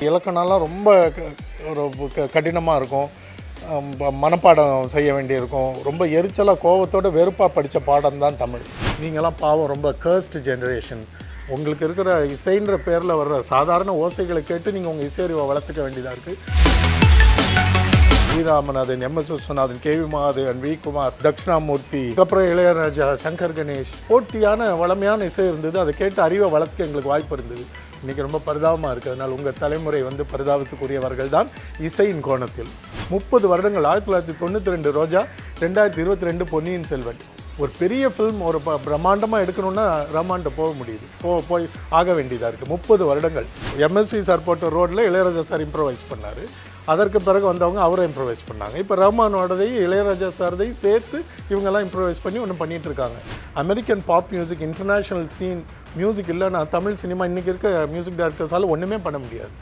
இலக்கணம்லாம் ரொம்ப க- ஒரு க- கடினமாக இருக்கும் ஆம், ப- மனப்பாடம் செய்ய வேண்டியிருக்கும் ரொம்ப எரிச்சலாக கோவத்தோட வெறுப்பாக படித்த பாடம் தான் தமிழ் நீங்களாம் பாவம் ரொம்ப கேர்ஸ்ட் ஜெனரேஷன் உங்களுக்கு இருக்கிற இசைன்ற பேரில் வர்ற சாதாரண ஓசைகளை கேட்டு நீங்கள் உங்கள் இசையறிவை வளர்த்துக்க வேண்டியதாக இருக்குது Sriramanathan M S Viswanathan K V Mahadevan V Kumar Dakshinamurthy அப்புறம் இளையராஜா சங்கர் கணேஷ் போட்டியான வளமையான இசை இருந்தது அதை கேட்டு அறிவை வளர்க்க எங்களுக்கு வாய்ப்பு இருந்தது இன்னைக்கு ரொம்ப பரிதாபமாக இருக்குது அதனால் உங்கள் தலைமுறை வந்து பரிதாபத்துக்குரியவர்கள் தான் இசையின் கோணத்தில் முப்பது வருடங்கள் ஆயிரத்தி தொள்ளாயிரத்தி தொண்ணூற்றி ரெண்டு ரோஜா ரெண்டாயிரத்தி இருபத்தி ரெண்டு பொன்னியின் செல்வன் ஒரு பெரிய ஃபில்ம் ஒரு ப பிரம்மாண்டமாக எடுக்கணும்னா ரமான்ட்ட போக முடியுது போ போய் ஆக வேண்டியதாக இருக்குது முப்பது வருடங்கள் எம்எஸ்வி சார் போட்ட ரோட்டில் இளையராஜா சார் இம்ப்ரவைஸ் பண்ணார் அதற்கு பிறகு வந்தவங்க அவரை இம்ப்ரவைஸ் பண்ணாங்க இப்போ ரஹ்மானோடதையும் இளையராஜா சாரதையும் சேர்த்து இவங்கெல்லாம் இம்ப்ரவைஸ் பண்ணி ஒன்று பண்ணிட்டு இருக்காங்க American pop music international scene music இல்லைன்னா தமிழ் சினிமா இன்றைக்கி இருக்க மியூசிக் டைரக்டர்ஸால் ஒன்றுமே பண்ண முடியாது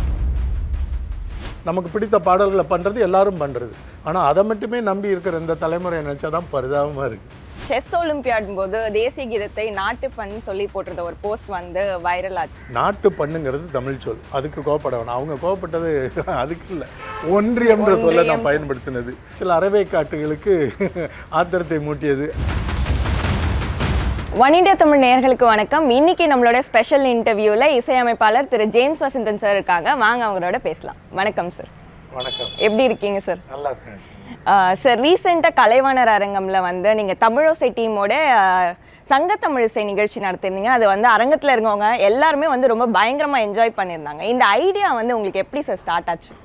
நமக்கு பிடித்த பாடல்களை பண்ணுறது எல்லாரும் பண்ணுறது ஆனால் அதை மட்டுமே நம்பி இருக்கிற இந்த தலைமுறை நினச்சா தான் பரிதாபமாக இருக்குது செஸ் ஒலிம்பியாட் போது தேசிய கீதத்தை நாட்டுப்பண் சொல்லி போட்டிருந்த ஒரு போஸ்ட் வந்து வைரல் ஆச்சு நாட்டு பண்ணுங்கிறது தமிழ் சொல் அதுக்கு கோவப்பட வேணாம் அவங்க கோவப்பட்டது அதுக்கு இல்லை ஒன்றியம்ன்ற சொல்ல நான் பயன்படுத்தினது சில அறவை காட்டுகளுக்கு ஆத்திரத்தை மூட்டியது ஒன் இண்டியா தமிழ் நேயர்களுக்கு வணக்கம் இன்னைக்கு நம்மளோட ஸ்பெஷல் இன்டர்வியூல இசையமைப்பாளர் திரு ஜேம்ஸ் வசந்தன் சார் இருக்காங்க வாங்க அவங்களோட பேசலாம் வணக்கம் சார் வணக்கம் எப்படி இருக்கீங்க சார் நல்லா இருக்கேன் சார். சார் ரீசெண்டாக கலைவாணர் அரங்கம்ல வந்து நீங்கள் தமிழோசை டீமோட சங்க தமிழிசை நிகழ்ச்சி நடத்திருந்தீங்க அது வந்து அரங்கத்தில் இருக்கவங்க எல்லாருமே வந்து ரொம்ப பயங்கரமாக என்ஜாய் பண்ணியிருந்தாங்க இந்த ஐடியா வந்து உங்களுக்கு எப்படி சார் ஸ்டார்ட் ஆச்சு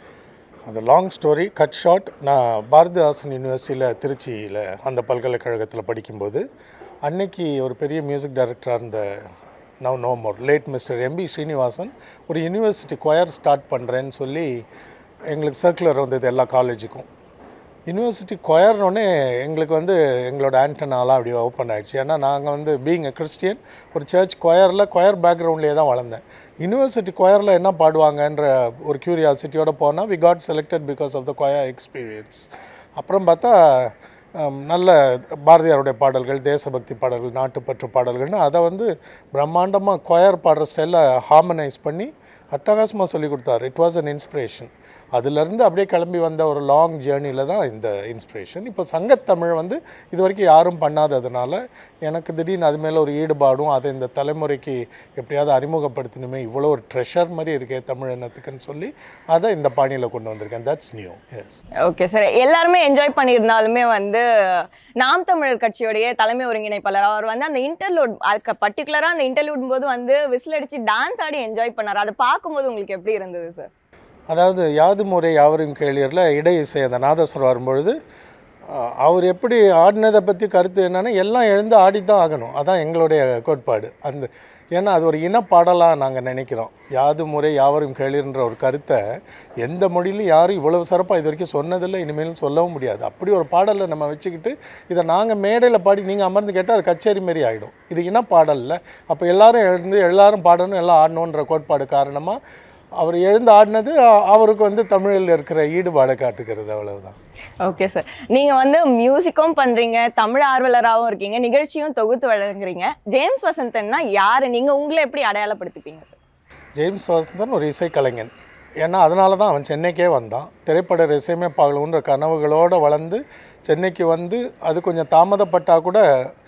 அது லாங் ஸ்டோரி கட் ஷார்ட் நான் பாரதிதாசன் யூனிவர்சிட்டியில் திருச்சியில் அந்த பல்கலைக்கழகத்தில் படிக்கும்போது அன்னைக்கு ஒரு பெரிய மியூசிக் டைரக்டராக இருந்த now no more late mister M B Srinivasan ஒரு யூனிவர்சிட்டி கொயர் ஸ்டார்ட் பண்ணுறேன்னு சொல்லி எங்களுக்கு சர்க்குலர் வந்தது எல்லா காலேஜுக்கும் யூனிவர்சிட்டி கொயர்னோடனே எங்களுக்கு வந்து எங்களோட ஆண்டனாலாம் அப்படி ஓப்பன் ஆயிடுச்சு ஏன்னா நாங்கள் வந்து பீங் எ கிறிஸ்டியன் ஒரு சர்ச் கொயரில் கொயர் பேக்ரவுண்ட்லேயே தான் வளர்ந்தேன் யூனிவர்சிட்டி கொயரில் என்ன பாடுவாங்கன்ற ஒரு க்யூரியாசிட்டியோட போனால் we got selected because of the choir experience அப்புறம் பார்த்தா ஹம், நல்ல பாரதியாருடைய பாடல்கள் தேசபக்தி பாடல்கள் நாட்டுப்பற்று பாடல்கள்னு அதை வந்து பிரம்மாண்டமாக கொயர் பாடுற ஸ்டைலில் ஹார்மனைஸ் பண்ணி அட்டகாசமாக சொல்லி கொடுத்தாரு இட் வாஸ் அன் இன்ஸ்பிரேஷன் அதுலேருந்து அப்படியே கிளம்பி வந்த ஒரு லாங் ஜேர்னியில் தான் இந்த இன்ஸ்பிரேஷன் இப்போ சங்கத்தமிழ் வந்து இது வரைக்கும் யாரும் பண்ணாததுனால எனக்கு திடீர்னு அது மேலே ஒரு ஈடுபாடும் அதை இந்த தலைமுறைக்கு எப்படியாவது அறிமுகப்படுத்தணுமே இவ்வளோ ஒரு ட்ரெஷர் மாதிரி இருக்கே தமிழ் எண்ணத்துக்குன்னு சொல்லி அதை இந்த பாணியில் கொண்டு வந்திருக்கேன் that's new yes okay sir எல்லாருமே என்ஜாய் பண்ணியிருந்தாலுமே வந்து நாம் தமிழர் கட்சியோடைய தலைமை ஒருங்கிணைப்பாளர் அவர் வந்து அந்த இன்டர்லூட் அதுக்கு பர்டிகுலராக அந்த இன்டர்லூட் போது வந்து விசில் அடிச்சு டான்ஸ் ஆடி என்ஜாய் பண்ணார் அதை பார்க்கும்போது உங்களுக்கு எப்படி இருந்தது சார் அதாவது யாது முறை யாவரும் கேளியரில் இடை இசை அந்த நாதஸ்வரம் வரும்பொழுது அஹ், அவர் எப்படி ஆடினதை பற்றி கருத்து என்னன்னா எல்லாம் எழுந்து ஆடித்தான் ஆகணும் அதான் எங்களுடைய கோட்பாடு அந்த ஏன்னா அது ஒரு இனப்பாடலாக நாங்கள் நினைக்கிறோம் யாது முறை யாவரும் கேளிர்ன்ற ஒரு கருத்தை எந்த மொழியிலும் யாரும் இவ்வளவு சிறப்பாக இது வரைக்கும் சொன்னதில்லை இனிமேலும் சொல்லவும் முடியாது அப்படி ஒரு பாடலை நம்ம வச்சுக்கிட்டு இதை நாங்கள் மேடையில் பாடி நீங்கள் அமர்ந்து கேட்டால் அது கச்சேரி மாரி ஆகிடும் இது இனப்பாடல்ல அப்போ எல்லாரும் எழுந்து எல்லாரும் பாடணும் எல்லாம் ஆடணுன்ற கோட்பாடு காரணமாக அவர் எழுந்து ஆடினது அ- அவருக்கு வந்து தமிழில் இருக்கிற ஈடுபாடை காட்டுகிறது அவ்வளவுதான் ஓகே சார் நீங்கள் வந்து மியூசிக்கும் பண்ணுறீங்க தமிழ் ஆர்வலராகவும் இருக்கீங்க நிகழ்ச்சியும் தொகுத்து வழங்குறீங்க ஜேம்ஸ் வசந்தன்னா யார் நீங்கள் உங்களை எப்படி அடையாளப்படுத்திப்பீங்க சார் ஜேம்ஸ் வசந்தன் ஒரு இசைக்கலைஞன் ஏன்னா அதனால தான் அவன் சென்னைக்கே வந்தான் திரைப்பட இசையமைப்பாளன்ற கனவுகளோடு வளர்ந்து சென்னைக்கு வந்து அது கொஞ்சம் தாமதப்பட்டால் கூட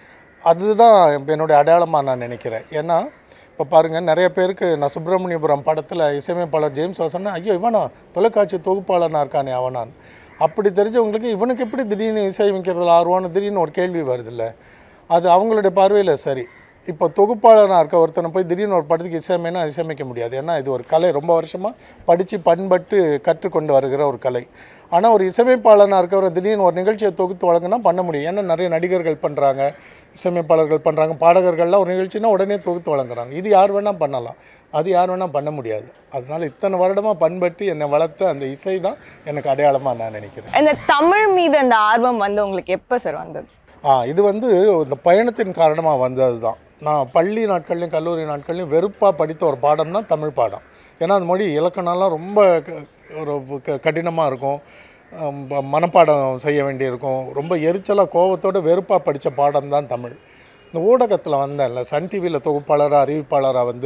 அதுதான் என்னுடைய அடையாளமாக நான் நினைக்கிறேன் ஏன்னா இப்போ பாருங்கள் நிறைய பேருக்கு நான் சுப்பிரமணியபுரம் படத்தில் இசையமைப்பாளர் ஜேம்ஸ் வாசன் ஐயோ இவனா தொலைக்காட்சி தொகுப்பாளனாக இருக்கானே அவனான் அப்படி தெரிஞ்சவங்களுக்கு இவனுக்கு எப்படி திடீர்னு இசையமைக்கிறதுல ஆர்வம்னு திடீர்னு ஒரு கேள்வி வருதுல்ல அது அவங்களுடைய பார்வையில் சரி இப்போ தொகுப்பாளனாக இருக்க ஒருத்தனை போய் திடீர்னு ஒரு படத்துக்கு இசையமைனா இசையமைக்க முடியாது ஏன்னா இது ஒரு கலை ரொம்ப வருஷமாக படித்து பண்பட்டு கற்றுக்கொண்டு வருகிற ஒரு கலை ஆனால் ஒரு இசையமைப்பாளனாக இருக்கவரை திடீர்னு ஒரு நிகழ்ச்சியை தொகுத்து வழங்கினா பண்ண முடியும் ஏன்னா நிறைய நடிகர்கள் பண்ணுறாங்க இசையமைப்பாளர்கள் பண்ணுறாங்க பாடகர்கள்லாம் ஒரு நிகழ்ச்சினா உடனே தொகுத்து வழங்குறாங்க இது யார் வேணால் பண்ணலாம் அது யார் வேணால் பண்ண முடியாது அதனால் இத்தனை வருடமாக பண்பட்டு என்னை வளர்த்த அந்த இசை தான் எனக்கு அடையாளமாக நான் நினைக்கிறேன் இந்த தமிழ் மீது அந்த ஆர்வம் வந்து உங்களுக்கு எப்போ சார் வந்தது ஆ இது வந்து இந்த பயணத்தின் காரணமாக வந்தது தான் நான் பள்ளி நாட்கள்லையும் கல்லூரி நாட்கள்லையும் வெறுப்பாக படித்த ஒரு பாடம்னா தமிழ் பாடம் ஏன்னா அந்த மொழி இலக்கணம்லாம் ரொம்ப க- ஒரு க- கடினமாக இருக்கும் ஆம், ப- மனப்பாடம் செய்ய வேண்டியிருக்கும் ரொம்ப எரிச்சலாக கோவத்தோட வெறுப்பாக படித்த பாடம் தான் தமிழ் இந்த ஊடகத்தில் வந்தேன்ல சன் டிவியில் தொகுப்பாளராக அறிவிப்பாளராக வந்து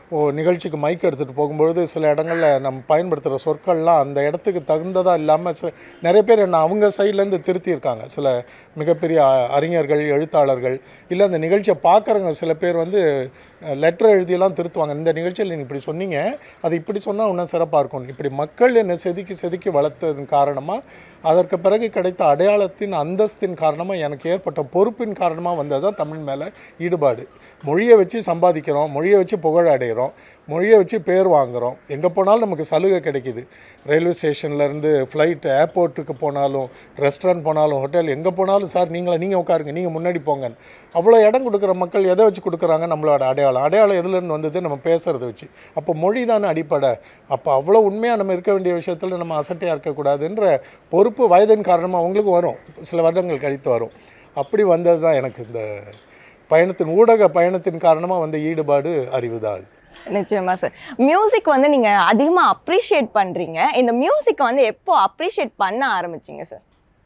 ஓ நிகழ்ச்சிக்கு மைக் எடுத்துகிட்டு போகும்பொழுது சில இடங்களில் நம்ம பயன்படுத்துகிற சொற்கள்லாம் அந்த இடத்துக்கு தகுந்ததாக இல்லாமல் சில நிறைய பேர் என்ன அவங்க சைட்லேருந்து திருத்தியிருக்காங்க சில மிகப்பெரிய அ- அறிஞர்கள் எழுத்தாளர்கள் இல்லை அந்த நிகழ்ச்சியை பார்க்குறவங்க சில பேர் வந்து லெட்டர் எழுதியெல்லாம் திருத்துவாங்க இந்த நிகழ்ச்சியில் நீங்கள் இப்படி சொன்னீங்க அது இப்படி சொன்னால் இன்னும் சிறப்பாக இருக்கும் இப்படி மக்கள் என்னை செதுக்கி செதுக்கி வளர்த்ததன் காரணமாக அதற்கு பிறகு கிடைத்த அடையாளத்தின் அந்தஸ்தின் காரணமாக எனக்கு ஏற்பட்ட பொறுப்பின் காரணமாக வந்தது தான் தமிழ் மேலே ஈடுபாடு மொழியை வச்சு சம்பாதிக்கிறோம் மொழியை வச்சு புகழ் அடைகிறோம் மொழியை வச்சு பேர் வாங்குகிறோம் எங்கே போனாலும் நமக்கு சலுகை கிடைக்குது ரயில்வே ஸ்டேஷன்லேருந்து ஃப்ளைட் ஏர்போர்ட்டுக்கு போனாலும் ரெஸ்டாரண்ட் போனாலும் ஹோட்டல் எங்கே போனாலும் சார் நீங்களே நீங்கள் உட்காருங்க நீங்கள் முன்னாடி போங்கன்னு அவ்வளோ இடம் கொடுக்குற மக்கள் எதை வச்சு கொடுக்குறாங்க நம்மளோட அடையாளம் அடையாளம் எதுலேருந்து வந்தது நம்ம பேசுகிறத வச்சு அப்போ மொழி தானே அடிப்படை அப்போ அவ்வளோ உண்மையாக நம்ம இருக்க வேண்டிய விஷயத்தில் நம்ம அசட்டையாக இருக்கக்கூடாதுன்ற பொறுப்பு வயதின் காரணமாக அவங்களுக்கு வரும் சில வருடங்கள் கழித்து வரும் அப்படி வந்தது தான் எனக்கு இந்த பயணத்தின் ஊடக பயணத்தின் காரணமாக வந்த ஈடுபாடு அறிவு தான் அது நிச்சயமா சார் மியூசிக் வந்து நீங்க அதிகமா அப்ரிஷியேட் பண்றீங்க இந்த மியூசிக்கை வந்து எப்போ அப்ரிஷியேட் பண்ண ஆரம்பிச்சீங்க சார்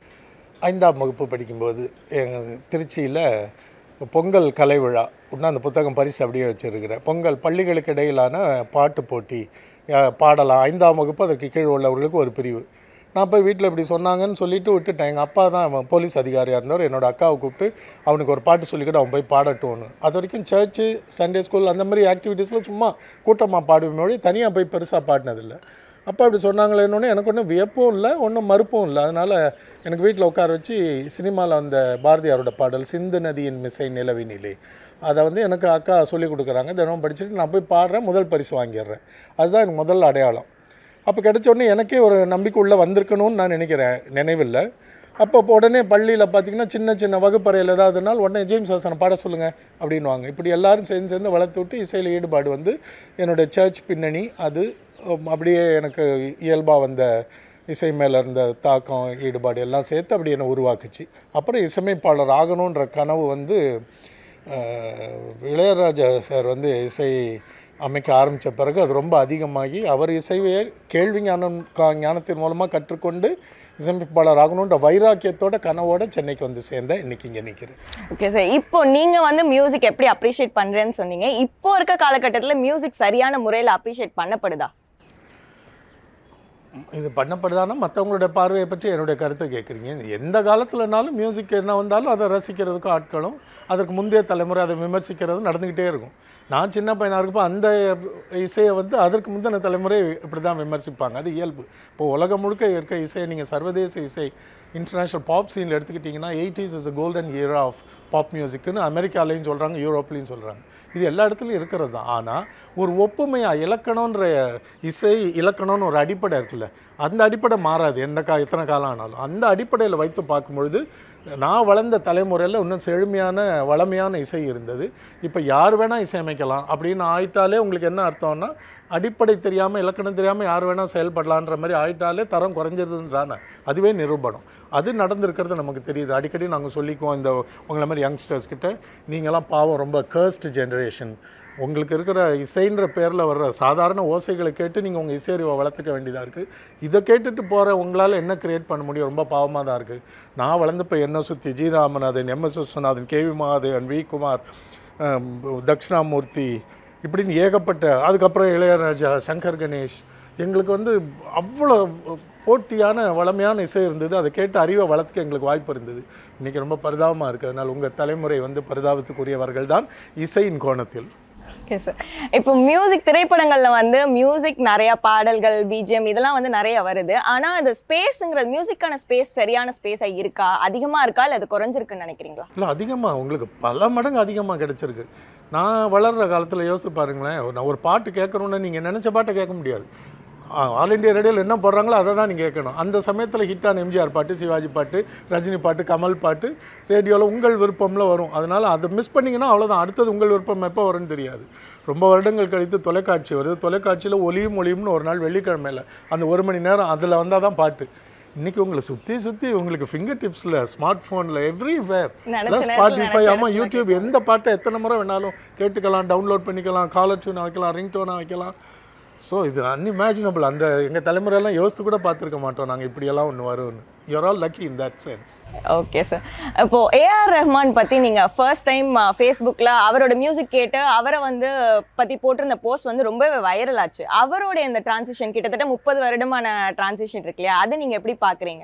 ஐந்தாம் வகுப்பு படிக்கும்போது எங்கள் திருச்சியில் பொங்கல் கலை விழா இன்னும் அந்த புத்தகம் பரிசு அப்படியே வச்சுருக்கிறேன் பொங்கல் பள்ளிகளுக்கு இடையிலான பாட்டு போட்டி அஹ், பாடலாம் ஐந்தாம் வகுப்பு அதற்கு கீழ் உள்ளவர்களுக்கு ஒரு பிரிவு நான் போய் வீட்டில் இப்படி சொன்னாங்கன்னு சொல்லிட்டு விட்டுட்டேன் எங்கள் அப்பா தான் அவன் போலீஸ் அதிகாரியாக இருந்தவர் என்னோட அக்காவை கூப்பிட்டு அவனுக்கு ஒரு பாட்டு சொல்லிக்கிட்டு அவன் போய் பாடட்டும்னு அது வரைக்கும் சர்ச்சு சண்டே ஸ்கூல் அந்த மாதிரி ஆக்டிவிட்டீஸில் சும்மா கூட்டமாக பாடுவேன் மொழி தனியாக போய் பெருசாக பாடினதில்லை அப்பா அப்படி சொன்னாங்களேன்னொன்னே எனக்கு ஒன்றும் வியப்பும் இல்லை ஒன்றும் மறுப்பும் இல்லை அதனால் எனக்கு வீட்டில் உட்கார வச்சு சினிமாவில் அந்த பாரதியாரோட பாடல் சிந்து நதியின் மிசை நிலவினிலே அதை வந்து எனக்கு அக்கா சொல்லி கொடுக்குறாங்க தினமும் படிச்சுட்டு நான் போய் பாடுறேன் முதல் பரிசு வாங்கிடுறேன் அதுதான் எனக்கு முதல் அடையாளம் அப்போ கிடைச்ச உடனே எனக்கே ஒரு நம்பிக்கை உள்ளே வந்திருக்கணும்னு நான் நினைக்கிறேன் நினைவில்ல அப்போ இப்போ உடனே பள்ளியில் பார்த்தீங்கன்னா சின்ன சின்ன வகுப்பறையில் ஏதாவது நாள் உடனே ஜேம்ஸ் ஹாசன் பாட சொல்லுங்கள் அப்படின்வாங்க இப்படி எல்லாரும் சேர்ந்து சேர்ந்து வளர்த்து விட்டு இசையில் ஈடுபாடு வந்து என்னோட சர்ச் பின்னணி அது உம், அப்படியே எனக்கு இயல்பாக வந்த இசை மேலே இருந்த தாக்கம் ஈடுபாடு எல்லாம் சேர்த்து அப்படி என்னை உருவாக்குச்சு அப்புறம் இசையமைப்பாளர் ஆகணுன்ற கனவு வந்து அஹ், இளையராஜா சார் வந்து இசை அமைக்க ஆரம்பித்த பிறகு அது ரொம்ப அதிகமாகி அவர் இசையை கேள்வி ஞானம் கா- ஞானத்தின் மூலமாக கற்றுக்கொண்டு இசையமைப்பாளர் ஆகணுன்ற வைராக்கியத்தோட கனவோட சென்னைக்கு வந்து சேர்ந்தேன் இன்னைக்கு இங்கே நிற்கிறேன் ஓகே சார் இப்போ நீங்க வந்து மியூசிக் எப்படி அப்ரிஷியேட் பண்றேன்னு சொன்னீங்க இப்போ இருக்க காலகட்டத்துல மியூசிக் சரியான முறையில் அப்ரிஷியேட் பண்ணப்படுதா இது பண்ணப்படுதானா மற்றவங்களுடைய பார்வையை பற்றி என்னுடைய கருத்தை கேட்குறீங்க எந்த காலத்துலனாலும் மியூசிக் என்ன வந்தாலும் அதை ரசிக்கிறதுக்கும் ஆட்களும் அதற்கு முந்தைய தலைமுறை அதை விமர்சிக்கிறதும் நடந்துக்கிட்டே இருக்கும் நான் சின்ன பையனாக இருக்கப்போ அந்த இசையை வந்து அதற்கு முந்தின தலைமுறை இப்படி தான் விமர்சிப்பாங்க அது இயல்பு இப்போ உலகம் முழுக்க இருக்க இசையை நீங்கள் சர்வதேச இசை இன்டர்நேஷ்னல் பாப் சீனில் எடுத்துக்கிட்டிங்கன்னா எயிட்டிஸ் இஸ் a கோல்டன் இயரா ஆஃப் பாப் மியூசிக்னு அமெரிக்காலையும் சொல்கிறாங்க யூரோப்லேயும் சொல்கிறாங்க இது எல்லா இடத்துலையும் இருக்கிறது தான் ஆனால் ஒரு ஒப்புமையாக இலக்கணன்ற இசை இலக்கணம்னு ஒரு அடிப்படை இருக்குல்ல அந்த அடிப்படை மாறாது எந்த கா எத்தனை காலம் ஆனாலும் அந்த அடிப்படையில் வைத்து பார்க்கும்பொழுது நான் வளர்ந்த தலைமுறையில் இன்னும் செழுமையான வளமையான இசை இருந்தது இப்போ யார் வேணால் இசையமைக்கலாம் அப்படின்னு ஆயிட்டாலே உங்களுக்கு என்ன அர்த்தம்னா அடிப்படை தெரியாமல் இலக்கணம் தெரியாமல் யார் வேணால் செயல்படலான்ற மாதிரி ஆயிட்டாலே தரம் குறைஞ்சதுன்றான அதுவே நிரூபணம் அது நடந்திருக்கிறது நமக்கு தெரியுது அடிக்கடி நாங்கள் சொல்லிக்குவோம் இந்த உங்களை மாதிரி யங்ஸ்டர்ஸ் கிட்ட நீங்களாம் பாவம் ரொம்ப கர்ஸ்ட் ஜென்ரேஷன் உங்களுக்கு இருக்கிற இசைன்ற பேரில் வர்ற சாதாரண ஓசைகளை கேட்டு நீங்கள் உங்கள் இசையறிவை வளர்த்துக்க வேண்டியதாக இருக்குது இதை கேட்டுட்டு போகிற உங்களால் என்ன கிரியேட் பண்ண முடியும் ரொம்ப பாவமாக தான் இருக்குது நான் வளர்ந்தப்போ என்ன சுற்றி G Ramanathan M S Viswanathan K V Mahadevan V Kumar அஹ், தக்ஷணாமூர்த்தி இப்படின்னு ஏகப்பட்ட அதுக்கப்புறம் இளையராஜா சங்கர் கணேஷ் எங்களுக்கு வந்து அவ்வளோ போட்டியான வளமையான இசை இருந்தது அதை கேட்டு அறிவை வளர்த்துக்க எங்களுக்கு வாய்ப்பு இருந்தது இன்றைக்கி ரொம்ப பரிதாபமாக இருக்குது அதனால் உங்கள் தலைமுறை வந்து பரிதாபத்துக்குரியவர்கள் தான் இசையின் கோணத்தில் ஓகே சார் இப்போ மியூசிக் திரைப்படங்கள்ல வந்து மியூசிக் நிறைய பாடல்கள் பிஜிஎம் இதெல்லாம் வந்து நிறைய வருது ஆனா அந்த ஸ்பேஸுங்கிறது மியூசிக்கான ஸ்பேஸ் சரியான ஸ்பேஸா இருக்கா அதிகமா இருக்கா இல்ல அது குறைஞ்சிருக்குன்னு நினைக்கிறீங்களா இல்லை அதிகமாக உங்களுக்கு பல மடங்கு அதிகமாக கிடச்சிருக்கு நான் வளர்கிற காலத்தில் யோசிச்சு பாருங்களேன் நான் ஒரு பாட்டு கேட்கணுன்னு நீங்கள் நினச்ச பாட்டை கேட்க முடியாது ஆல் இண்டியா ரேடியோவில் என்ன போடுறாங்களோ அதை தான் நீங்கள் கேட்கணும் அந்த சமயத்தில் ஹிட்டான எம்ஜிஆர் பாட்டு சிவாஜி பாட்டு ரஜினி பாட்டு கமல் பாட்டு ரேடியோவில் உங்கள் விருப்பம்ல வரும் அதனால் அதை மிஸ் பண்ணிங்கன்னா அவ்வளோதான் அடுத்தது உங்கள் விருப்பம் எப்போ வரும்னு தெரியாது ரொம்ப வருடங்கள் கழித்து தொலைக்காட்சி வருது தொலைக்காட்சியில் ஒலியும் ஒளியும்னு ஒரு நாள் வெள்ளிக்கிழமையில் அந்த ஒரு மணி நேரம் அதில் வந்தால் தான் பாட்டு இன்னைக்கு உங்களை சுற்றி சுற்றி உங்களுக்கு ஃபிங்கர் டிப்ஸில் ஸ்மார்ட் ஃபோனில் எவ்ரிவேர் நினைச்ச நேரத்துல ஸ்பாட்டிஃபை நினைச்ச ஆமாம் இடத்துல யூடியூப் எந்த பாட்டை எத்தனை முறை வேணாலும் கேட்டுக்கலாம் டவுன்லோட் பண்ணிக்கலாம் காலர் டியூனை வைக்கலாம் ரிங் டோனை வைக்கலாம் ஸோ இது அன்இமேஜினபிள் அந்த எங்கள் தலைமுறையெல்லாம் யோசித்து கூட பார்த்துருக்க மாட்டோம் நாங்கள் இப்படியெல்லாம் ஒன்று வரும்னு you're all lucky in that sense okay sir இப்போ ஏஆர் ரஹ்மான் பற்றி நீங்கள் ஃபர்ஸ்ட் டைம் ஃபேஸ்புக்கில் அவரோட மியூசிக் கேட்டு அவரை வந்து பற்றி போட்டிருந்த போஸ்ட் வந்து ரொம்பவே வைரல் ஆச்சு அவரோட இந்த டிரான்சிஷன் கிட்டத்தட்ட முப்பது வருடமான டிரான்சிஷன் இருக்கு இல்லையா அது நீங்கள் எப்படி பார்க்குறீங்க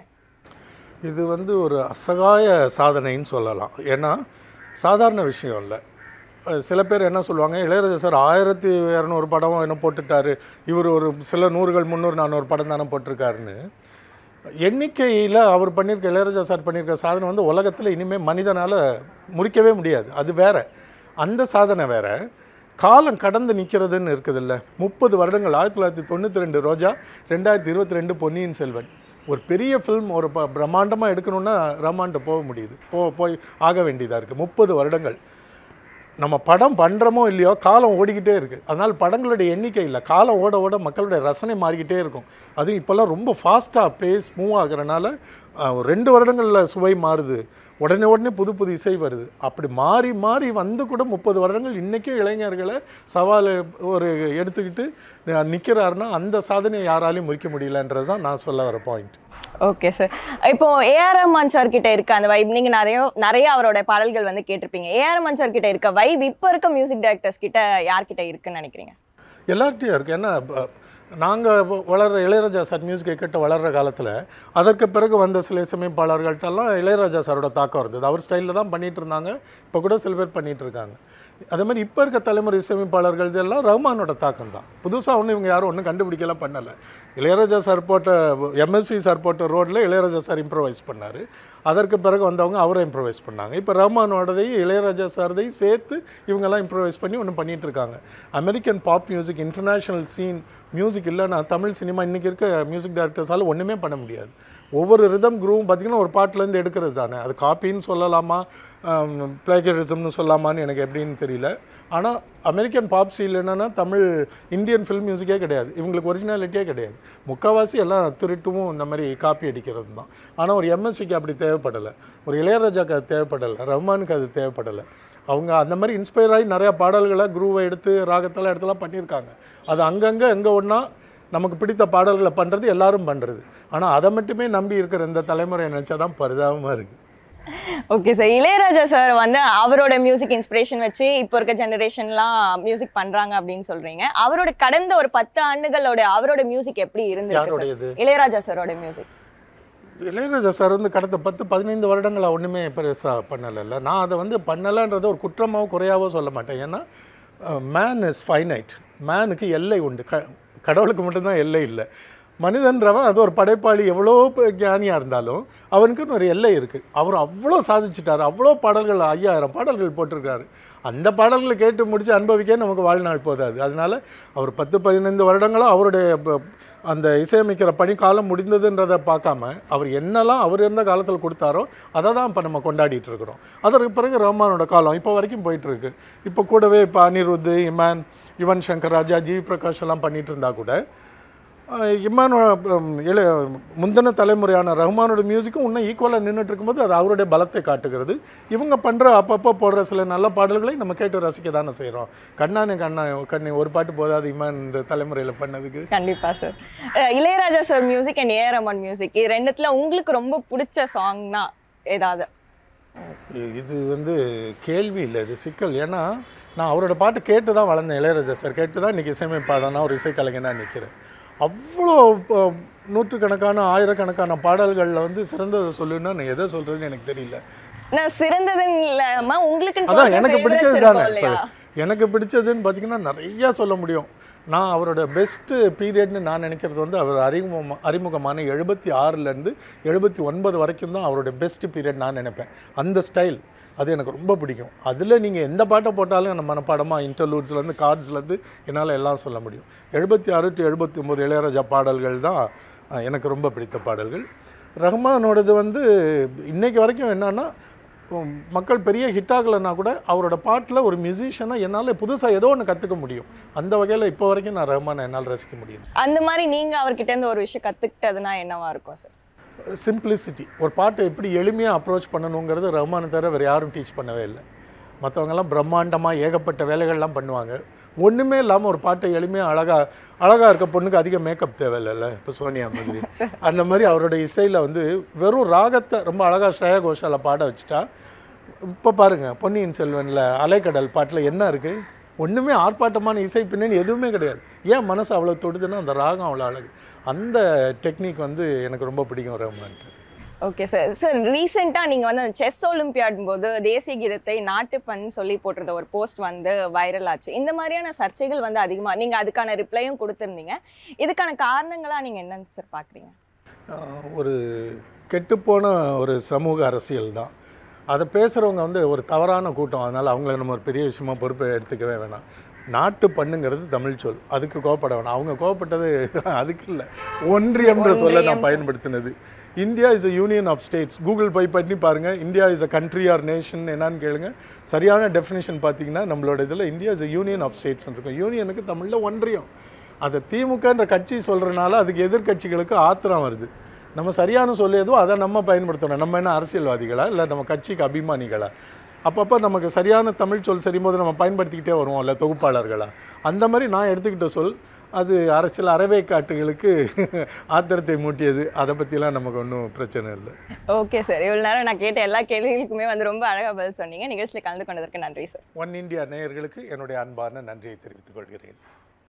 இது வந்து ஒரு அசகாய சாதனைன்னு சொல்லலாம் ஏன்னா சாதாரண விஷயம் இல்லை அஹ் சில பேர் என்ன சொல்லுவாங்க இளையராஜா சார் ஆயிரத்தி இரநூறு படம் என்ன போட்டுட்டாரு இவர் ஒரு சில நூறுகள் முந்நூறு நானூறு படம் தானே போட்டிருக்காருன்னு எண்ணிக்கையில் அவர் பண்ணியிருக்க இளையராஜா சார் பண்ணியிருக்க சாதனை வந்து உலகத்தில் இனிமேல் மனிதனால் முறிக்கவே முடியாது அது வேற அந்த சாதனை வேற காலம் கடந்து நிற்கிறதுன்னு இருக்குதுல்ல முப்பது வருடங்கள் ஆயிரத்தி தொள்ளாயிரத்தி தொண்ணூற்றி ரெண்டு ரோஜா ரெண்டாயிரத்தி இருபத்தி ரெண்டு பொன்னியின் செல்வன் ஒரு பெரிய ஃபில்ம் ஒரு ப பிரம்மாண்டமாக எடுக்கணுன்னா ரஹ்மான்ட்ட போக முடியுது போ போய் ஆக வேண்டியதாக இருக்குது முப்பது வருடங்கள் நம்ம படம் பண்ணுறோமோ இல்லையோ காலம் ஓடிக்கிட்டே இருக்குது அதனால் படங்களுடைய எண்ணிக்கை இல்லை காலம் ஓட ஓட மக்களுடைய ரசனை மாறிக்கிட்டே இருக்கும் அதுவும் இப்போல்லாம் ரொம்ப ஃபாஸ்ட்டாக பேஸ் மூவ் ஆகுறனால அஹ், ஒரு ரெண்டு வருடங்களில் சுவை மாறுது உடனே உடனே புது புது இசை வருது அப்படி மாறி மாறி வந்து கூட முப்பது வருடங்கள் இன்றைக்கும் இளைஞர்களை சவால் ஒரு எடுத்துக்கிட்டு நிற்கிறாருன்னா அந்த சாதனையை யாராலையும் முறிக்க முடியலன்றது தான் நான் சொல்ல வர பாயிண்ட் ஓகே சார் இப்போ ஏஆர் ரஹ்மான் சார் கிட்ட இருக்க அந்த வைப் நீங்க நிறைய நிறைய அவரோட பாடல்கள் வந்து கேட்டிருப்பீங்க ஏஆர் ரஹ்மான் சார் கிட்ட இருக்க வைப் இப்போ இருக்க மியூசிக் டைரக்டர்ஸ் கிட்ட யார்கிட்ட இருக்குன்னு நினைக்கிறீங்க எல்லார்ட்டையும் இருக்குது ஏன்னா நாங்கள் வளர்கிற இளையராஜா சார் மியூசிக்கை கேட்டு வளர்கிற காலத்தில் அதற்கு பிறகு வந்த சில இசையமைப்பாளர்கள்ட்டெல்லாம் இளையராஜா சாரோட தாக்கம் இருந்தது அவர் ஸ்டைலில் தான் பண்ணிட்டு இருந்தாங்க இப்போ கூட சில பேர் பண்ணிட்டு இருக்காங்க அதே மாதிரி இப்போ இருக்க தலைமுறை இசையமைப்பாளர்கள் இதெல்லாம் ரஹ்மானோட தாக்கம் தான் புதுசாக ஒன்றும் இவங்க யாரும் ஒன்றும் கண்டுபிடிக்கலாம் பண்ணலை இளையராஜா சார் போட்ட எம்எஸ்வி சார் போட்ட ரோட்டில் இளையராஜா சார் இம்ப்ரவைஸ் பண்ணார் அதற்கு பிறகு வந்தவங்க அவரை இம்ப்ரவைஸ் பண்ணாங்க இப்போ ரஹ்மானோடதையும் இளையராஜா சாரதையும் சேர்த்து இவங்கெல்லாம் இம்ப்ரவைஸ் பண்ணி ஒன்று பண்ணிட்டு இருக்காங்க American pop music international scene music இல்லைன்னா தமிழ் சினிமா இன்றைக்கி இருக்க மியூசிக் டைரக்டர்ஸால் ஒன்றுமே பண்ண முடியாது ஒவ்வொரு ரிதம் குரூவும் பார்த்திங்கன்னா ஒரு பாட்டிலேருந்து எடுக்கிறது தானே அது காப்பின்னு சொல்லலாமா பிளேகரிசம்னு சொல்லலாமான்னு எனக்கு எப்படின்னு தெரியல ஆனால் அமெரிக்கன் பாப் சீல் என்னென்னா தமிழ் இந்தியன் ஃபில்ம் மியூசிக்கே கிடையாது இவங்களுக்கு ஒரிஜினாலிட்டியே கிடையாது முக்கால்வாசி எல்லாம் திருட்டும் இந்த மாதிரி காப்பி அடிக்கிறது தான் ஆனால் ஒரு எம்எஸ்விக்கு அப்படி தேவைப்படலை ஒரு இளையராஜாக்கு அது தேவைப்படலை ரஹ்மானுக்கு அது தேவைப்படலை அவங்க அந்த மாதிரி இன்ஸ்பயர் ஆகி நிறையா பாடல்களை குரூவை எடுத்து ராகத்தெல்லாம் எடுத்துலாம் பண்ணியிருக்காங்க அது அங்கங்கே எங்கே ஒன்றா நமக்கு பிடித்த பாடல்களை பண்ணுறது எல்லாரும் பண்ணுறது ஆனால் அதை மட்டுமே நம்பி இருக்கிற இந்த தலைமுறை நினச்சா தான் பரிதாபமாக இருக்குது ஓகே சார் இளையராஜா சார் வந்து அவரோட மியூசிக் இன்ஸ்பிரேஷன் வச்சு இப்போ இருக்க ஜெனரேஷன்லாம் மியூசிக் பண்றாங்க அப்படின்னு சொல்றீங்க அவரோட கடந்த ஒரு பத்து ஆண்டுகளோட அவரோட மியூசிக் எப்படி இருந்திருக்கு சார் யாருடையது இளையராஜா சாரோட மியூசிக் இளையராஜா சார் வந்து கடந்த பத்து பதினைந்து வருடங்களா ஒன்றுமே பெருசாக பண்ணலைல்ல நான் அதை வந்து பண்ணலைன்றதை ஒரு குற்றமாவோ குறையாவோ சொல்ல மாட்டேன் ஏன்னா மேன் இஸ் ஃபைனைட் மேனுக்கு எல்லை உண்டு க கடவுளுக்கு மட்டும்தான் எல்லை இல்லை மனிதன்றவன் அது ஒரு படைப்பாளி எவ்வளோ ஞானியாக இருந்தாலும் அவனுக்குன்னு ஒரு எல்லை இருக்குது அவர் அவ்வளோ சாதிச்சிட்டார் அவ்வளோ பாடல்கள் ஐயாயிரம் பாடல்கள் போட்டிருக்காரு அந்த பாடல்களை கேட்டு முடித்து அனுபவிக்க நமக்கு வாழ்நாள் போதாது அதனால அவர் பத்து பதினைந்து வருடங்களும் அவருடைய ப- அந்த இசையமைக்கிற பணி காலம் முடிந்ததுன்றதை பார்க்காம அவர் என்னெல்லாம் அவர் இருந்த காலத்தில் கொடுத்தாரோ அதை தான் இப்போ நம்ம கொண்டாடிட்டு இருக்கிறோம் அதற்கு பிறகு ரஹ்மானோட காலம் இப்போ வரைக்கும் போயிட்டு இருக்கு இப்போ கூடவே இப்போ அனிருத் இமான் யுவன் சங்கர் ராஜா ஜி பிரகாஷ் எல்லாம் பண்ணிட்டு இருந்தா கூட அஹ், இமான் உம், இளைய முந்தின தலைமுறையான ரஹ்மானோட மியூசிக்கும் இன்னும் ஈக்குவலாக நின்றுட்டு இருக்கும்போது அது அவருடைய பலத்தை காட்டுகிறது இவங்க பண்ணுற அப்பப்போ போடுற சில நல்ல பாடல்களை நம்ம கேட்டு ரசிக்க தானே செய்கிறோம் கண்ணானே கண்ணா கண்ணி ஒரு பாட்டு போதாது இமான் இந்த தலைமுறையில் பண்ணதுக்கு கண்டிப்பா sir Ilaiyaraaja sir music and A R Rahman music இது ரெண்டுத்துல உங்களுக்கு ரொம்ப பிடிச்ச சாங்னா ஏதாவது இ- இது வந்து கேள்வி இல்லை இது சிக்கல் ஏன்னா நான் அவரோட பாட்டு கேட்டு தான் வளர்ந்தேன் இளையராஜா சார் கேட்டு தான் இன்றைக்கி இசையமைப்பாளனா ஒரு இசைக்கலைஞனாக நிற்கிறேன் அவ்வளோ இப்போ நூற்றுக்கணக்கான ஆயிரக்கணக்கான பாடல்களில் வந்து சிறந்ததை சொல்லுன்னா நான் எதை சொல்கிறதுன்னு எனக்கு தெரியல நான் சிறந்ததுன்னு இல்லாம உங்களுக்கு அதான் எனக்கு பிடிச்சது தானே இப்போ எனக்கு பிடிச்சதுன்னு பார்த்தீங்கன்னா நிறையா சொல்ல முடியும் நான் அவரோட பெஸ்ட்டு பீரியட்னு நான் நினைக்கிறது வந்து அவர் அறிமுகம் அறிமுகமான எழுபத்தி ஆறுலேருந்து எழுபத்தி ஒன்பது வரைக்கும் தான் அவரோட பெஸ்ட் பீரியட் நான் நினைப்பேன் அந்த ஸ்டைல் அது எனக்கு ரொம்ப பிடிக்கும் அதில் நீங்கள் எந்த பாட்டை போட்டாலும் நம்ம மனப்பாடமாக இன்டர்லூட்ஸ்லேருந்து கார்ட்ஸ்லேருந்து என்னால் எல்லாம் சொல்ல முடியும் எழுபத்தி ஆறு டு எழுபத்தி ஒம்பது இளையராஜா பாடல்கள் தான் அஹ், எனக்கு ரொம்ப பிடித்த பாடல்கள் ரஹ்மானோடது வந்து இன்னைக்கு வரைக்கும் என்னன்னா உம், மக்கள் பெரிய ஹிட் ஆகலைன்னா கூட அவரோட பாட்டில் ஒரு மியூசிஷியனாக என்னால் புதுசாக ஏதோ ஒன்று கற்றுக்க முடியும் அந்த வகையில் இப்போ வரைக்கும் நான் ரஹ்மானை என்னால் ரசிக்க முடியுது அந்த மாதிரி நீங்க அவர்கிட்ட இருந்து ஒரு விஷயம் கத்துக்கிட்டதுன்னா என்னவா இருக்கும் சார் சிம்பிளிசிட்டி ஒரு பாட்டை எப்படி எளிமையாக அப்ரோச் பண்ணணுங்கிறது ரஹ்மானை தவிர வேறு யாரும் டீச் பண்ணவே இல்லை மற்றவங்கெல்லாம் பிரம்மாண்டமாக ஏகப்பட்ட வேலைகள்லாம் பண்ணுவாங்க ஒன்றுமே இல்லாமல் ஒரு பாட்டை எளிமையாக அழகாக அழகாக இருக்க பொண்ணுக்கு அதிக மேக்கப் தேவையில்லைல்ல இப்போ சோனியா மாதிரி அந்த மாதிரி அவரோட இசையில் வந்து வெறும் ராகத்தை ரொம்ப அழகாக ஸ்ரேயா கோஷால பாட வச்சுட்டா இப்போ பாருங்க பொன்னியின் செல்வனில் அலைக்கடல் பாட்டில் என்ன இருக்குது ஒன்றுமே ஆர்ப்பாட்டமான இசை பின்னணி எதுவுமே கிடையாது ஏன் மனசு அவ்வளோ தொடுதுன்னா அந்த ராகம் அவ்வளோ அழகு அந்த டெக்னிக் வந்து எனக்கு ரொம்ப பிடிக்கும் ரஹ்மான்ட்டு ஓகே சார் சார் ரீசெண்டாக நீங்கள் வந்து அந்த செஸ் ஒலிம்பியாட் போது தேசிய கீதத்தை நாட்டுப்பண் சொல்லி போட்டிருந்த ஒரு போஸ்ட் வந்து வைரல் ஆச்சு இந்த மாதிரியான சர்ச்சைகள் வந்து அதிகமாக நீங்கள் அதுக்கான ரிப்ளையும் கொடுத்துருந்தீங்க இதுக்கான காரணங்களாக நீங்கள் என்னன்னு சார் பார்க்குறீங்க ஆஹ் ஒரு கெட்டுப்போன ஒரு சமூக அரசியல் தான் அதை பேசுகிறவங்க வந்து ஒரு தவறான கூட்டம் அதனால் அவங்கள நம்ம ஒரு பெரிய விஷயமா பொறுப்பை எடுத்துக்கவே வேணாம் நாட்டு பண்ணுங்கிறது தமிழ் சொல் அதுக்கு கோவப்பட வேணாம் அவங்க கோவப்பட்டது அதுக்கு இல்லை ஒன்றியம்ன்ற சொல்ல நான் பயன்படுத்தினது India is a union of states Google போய் பண்ணி பாருங்கள் India is a country or nation என்னன்னு கேளுங்க சரியான டெஃபினேஷன் பார்த்தீங்கன்னா நம்மளோட இதில் India is a union of states இருக்கும் யூனியனுக்கு தமிழில் ஒன்றியம் அதை திமுகன்ற கட்சி சொல்கிறனால அதுக்கு எதிர்க்கட்சிகளுக்கு ஆத்திரம் வருது நம்ம சரியான சொல்ல எதுவோ அதை நம்ம பயன்படுத்தணும் நம்ம என்ன அரசியல்வாதிகளா இல்லை நம்ம கட்சிக்கு அபிமானிகளா அப்பப்போ நமக்கு சரியான தமிழ் சொல் சரியும்போது நம்ம பயன்படுத்திக்கிட்டே வருவோம் இல்லை தொகுப்பாளர்களா அந்த மாதிரி நான் எடுத்துக்கிட்ட சொல் அது அரசியல் அறவை காட்டுகளுக்கு ஆத்திரத்தை மூட்டியது அதை பற்றிலாம் நமக்கு ஒன்றும் பிரச்சனை இல்லை ஓகே சார் இவ்வளோ நேரம் நான் கேட்ட எல்லா கேள்விகளுக்குமே வந்து ரொம்ப அழகாக பதில் சொன்னீங்க நிகழ்ச்சியில் கலந்து கொண்டதற்கு நன்றி சார் ஒன் இந்தியா நேயர்களுக்கு என்னுடைய அன்பான நன்றியை தெரிவித்துக் கொள்கிறேன்